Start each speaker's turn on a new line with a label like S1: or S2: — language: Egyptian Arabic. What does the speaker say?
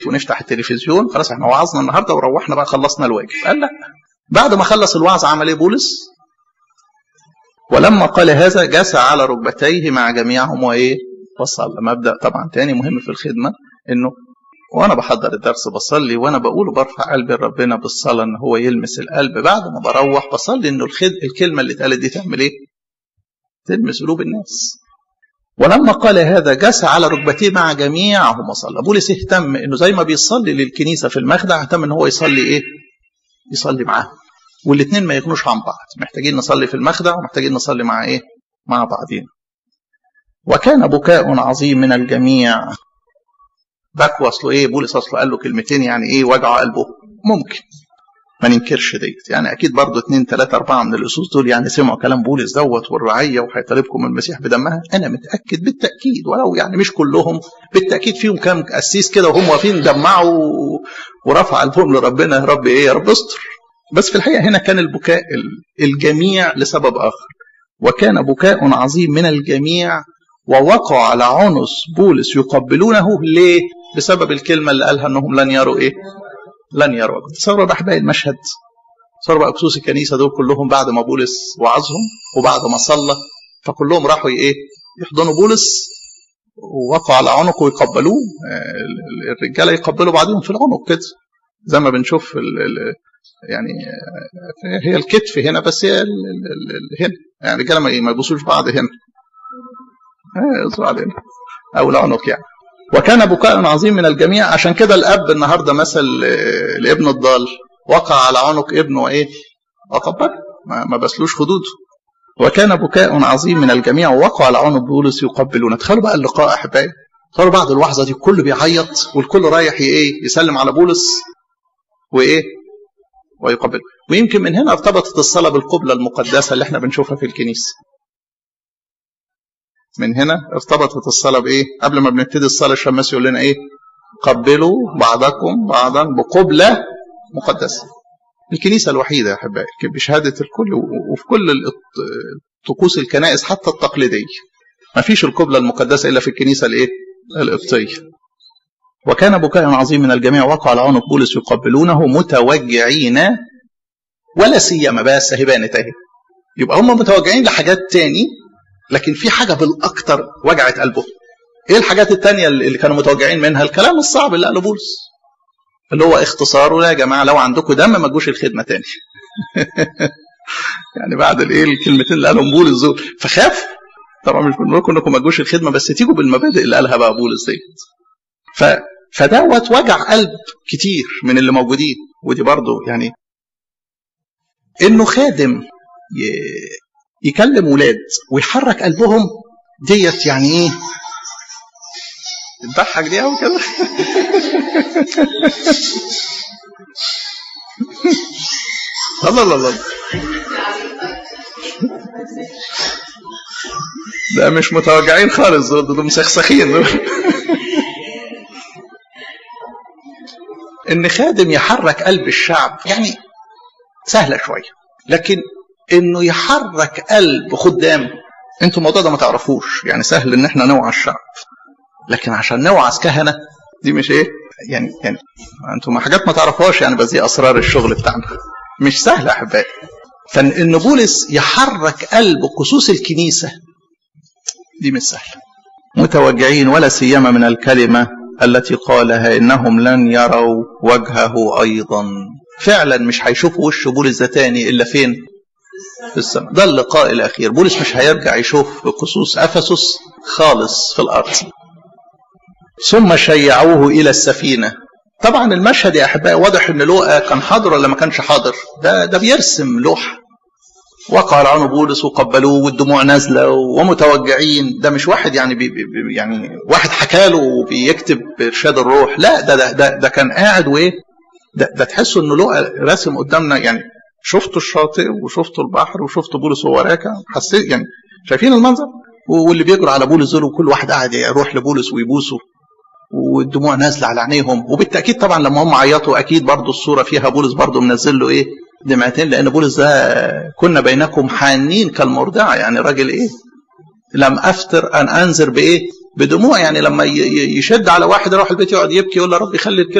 S1: ونفتح التلفزيون خلاص احنا وعظنا النهارده وروحنا بقى خلصنا الواجب قال لا بعد ما خلص الوعظ عمل ايه بولس ولما قال هذا جس على ركبتيه مع جميعهم وايه وصلى مبدا طبعا تاني مهم في الخدمه انه وانا بحضر الدرس بصلي وانا بقول برفع قلبي لربنا بالصلاه ان هو يلمس القلب بعد ما بروح بصلي انه الخد... الكلمه اللي اتقالت دي تعمل ايه؟ تلمس قلوب الناس. ولما قال هذا جس على ركبتيه مع جميعهم وصلى بولس اهتم انه زي ما بيصلي للكنيسه في المخدع اهتم ان هو يصلي ايه؟ يصلي معاهم. والاثنين ما يكونوش عن بعض محتاجين نصلي في المخدع ومحتاجين نصلي مع ايه؟ مع بعضين. وكان بكاء عظيم من الجميع باكو اصله ايه بولس اصله قال له كلمتين يعني ايه وجع قلبه ممكن ما ننكرش ديت يعني اكيد برضه اثنين ثلاثه اربعه من الاسوس دول يعني سمعوا كلام بولس دوت والرعيه وهيطالبكم المسيح بدمها انا متاكد بالتاكيد ولو يعني مش كلهم بالتاكيد فيهم كام قسيس كده وهم واقفين دمعوا ورفع قلبهم لربنا يا رب ايه يا رب استر بس في الحقيقه هنا كان البكاء الجميع لسبب اخر وكان بكاء عظيم من الجميع ووقعوا على عنص بولس يقبلونه ليه؟ بسبب الكلمة اللي قالها انهم لن يروا ايه؟ لن يروا تصوروا بقى احبائي المشهد تصوروا بقى بخصوص الكنيسة دول كلهم بعد ما بولس وعظهم وبعد ما صلى فكلهم راحوا ايه؟ يحضنوا بولس ووقعوا على عنقه ويقبلوه الرجالة يقبلوا بعضهم في العنق كده زي ما بنشوف ال ال يعني هي الكتف هنا بس هي ال ال هنا يعني الرجاله ما يبصوش بعض هنا اصبر علينا او العنق يعني وكان بكاء عظيم من الجميع عشان كده الاب النهارده مثل الابن الضال وقع على عنق ابنه ايه وقبل ما, ما بسلوش خدوده وكان بكاء عظيم من الجميع ووقع على عنق بولس يقبلون تخيلوا بقى اللقاء احبائي تخيلوا بعد الوعظه دي الكل بيعيط والكل رايح ايه يسلم على بولس وايه ويقبل ويمكن من هنا ارتبطت الصلاه بالقبله المقدسه اللي احنا بنشوفها في الكنيسه من هنا ارتبطت الصلاة بإيه؟ قبل ما بنبتدي الصلاة الشماس يقول لنا إيه؟ قبلوا بعضكم بعضا بقبلة مقدسة. الكنيسة الوحيدة يا أحبائي بشهادة الكل وفي كل طقوس الكنائس حتى التقليدية. ما فيش القبلة المقدسة إلا في الكنيسة الإيه؟ القبطية. وكان بكاء عظيم من الجميع وقع على عنق بولس يقبلونه متوجعين ولا سيما بس هي بانت اهي. يبقى هم متوجعين لحاجات تاني لكن في حاجة بالأكتر وجعت قلبه إيه الحاجات التانية اللي كانوا متوجعين منها الكلام الصعب اللي قاله بولس اللي هو اختصاره يا جماعة لو عندكم دم ما تجوش الخدمة تاني يعني بعد الايه الكلمتين اللي قالهم بولس دول فخاف طبعا مش بنقول لكم انكم ما تجوش الخدمه بس تيجوا بالمبادئ اللي قالها بقى بولس ديت ف فدوت وجع قلب كتير من اللي موجودين ودي برضه يعني انه خادم يكلم ولاد ويحرك قلبهم ديت يعني ايه تضحك دي قوي كده الله الله الله ده مش متوجعين خالص دول دول مسخسخين دول ان خادم يحرك قلب الشعب يعني سهله شويه لكن انه يحرك قلب خدام انتوا الموضوع ده ما تعرفوش يعني سهل ان احنا نوعى الشعب لكن عشان نوعظ كهنه دي مش ايه يعني يعني انتوا حاجات ما تعرفوهاش يعني بس دي اسرار الشغل بتاعنا مش سهل يا احبائي فان بولس يحرك قلب قصوص الكنيسه دي مش سهله متوجعين ولا سيما من الكلمه التي قالها انهم لن يروا وجهه ايضا فعلا مش هيشوفوا وش بولس ده تاني الا فين في السماء ده اللقاء الاخير بولس مش هيرجع يشوف قصوص افسس خالص في الارض ثم شيعوه الى السفينه طبعا المشهد يا احبائي واضح ان لوقا كان حاضر ولا ما كانش حاضر ده ده بيرسم لوحه وقع على عنق بولس وقبلوه والدموع نازله ومتوجعين ده مش واحد يعني بي بي يعني واحد حكى له وبيكتب ارشاد الروح لا ده ده ده, ده كان قاعد وايه ده, ده تحسوا انه لوقا راسم قدامنا يعني شفتوا الشاطئ وشفتوا البحر وشفتوا بولس وهو راكع حسيت يعني شايفين المنظر واللي بيجروا على بولس دول وكل واحد قاعد يروح لبولس ويبوسه والدموع نازله على عينيهم وبالتاكيد طبعا لما هم عيطوا اكيد برضو الصوره فيها بولس برضو منزل له ايه دمعتين لان بولس ده كنا بينكم حانين كالمرضعه يعني راجل ايه لم افتر ان انذر بايه بدموع يعني لما يشد على واحد يروح البيت يقعد يبكي يقول له رب يخلي